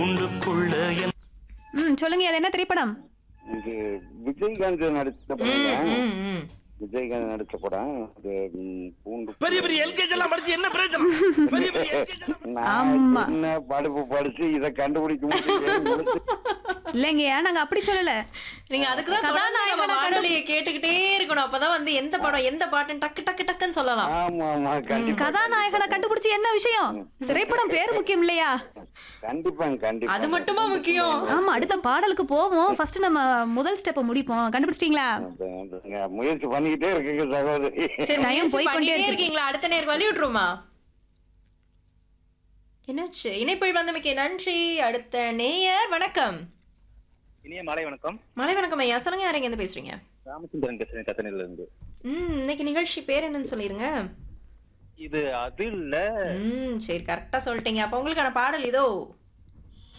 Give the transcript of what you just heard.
உண்டுக்குள்ள என் ம் சொல்லுங்க அது என்ன திரைப்படம் இது விஜயகாந்த் நடிச்ச படம் ம், ம். விஜயகாந்த் நடிச்ச படம் அது ம், பூண்டு பெரிய பெரிய எல்கேஜி எல்லாம் படிச்சு என்ன பிரயோஜனம் பெரிய பெரிய LKG எல்லாம் நான் ஆமா. என்ன படிப்பு படிச்சு இதை கண்டுபிடிக்க முடியும் இல்லைங்கய்யா நாங்க அப்படி சொல்லல நீங்க அதுக்குதான் தொடர்ந்து நம்ம கதாநாயகனை கண்டு- வானொலியை கேட்டுக்கிட்டே இருக்கணும் அப்பதான் வந்து எந்த படம் எந்த பாட்டுன்னு டக்கு டக்கு டக்குன்னு சொல்லலாம் ஆமா ஆமா கண்டிப்பா கதாநாயகனை கண்டுபிடிச்சு என்ன விஷயம் திரைப்படம் பேர் முக்கியம் இல்லையா கண்டிப்பாங்க கண்டிப்பா அது மட்டுமா முக்கியம் ஆமா அடுத்த பாடலுக்கு போவோம் ஃபர்ஸ்ட் நம்ம முதல் ஸ்டெப்பை முடிப்போம் கண்டுபிடிச்சிட்டீங்களா அது- அதுங்க முயற்சி பண்ணிக்கிட்டே இருக்குங்க சகோதரி சரி Time முயற்சி போய்க்கொண்டே பண்ணிட்டே இருக்கு. இருக்கீங்களா அடுத்த நேர் வழி விட்டுருமா என்னாச்சு இணைப்பில் வந்தமைக்கு நன்றி அடுத்த நேயர் வணக்கம் இனிய மாலை வணக்கம் மலை வணக்கம் ஐயா சொல்லுங்க யாரைங்க இருந்து பேசுறீங்க ராமச்சந்திரன் பேசுறேன் கத்தனையில இருந்து ம் இன்னைக்கு நிகழ்ச்சி பேர் என்னன்னு சொல்லிருங்க இது அது இல்ல ம் சரி கரெக்டா சொல்லிட்டீங்க அப்ப உங்களுக்கான பாடல் இதோ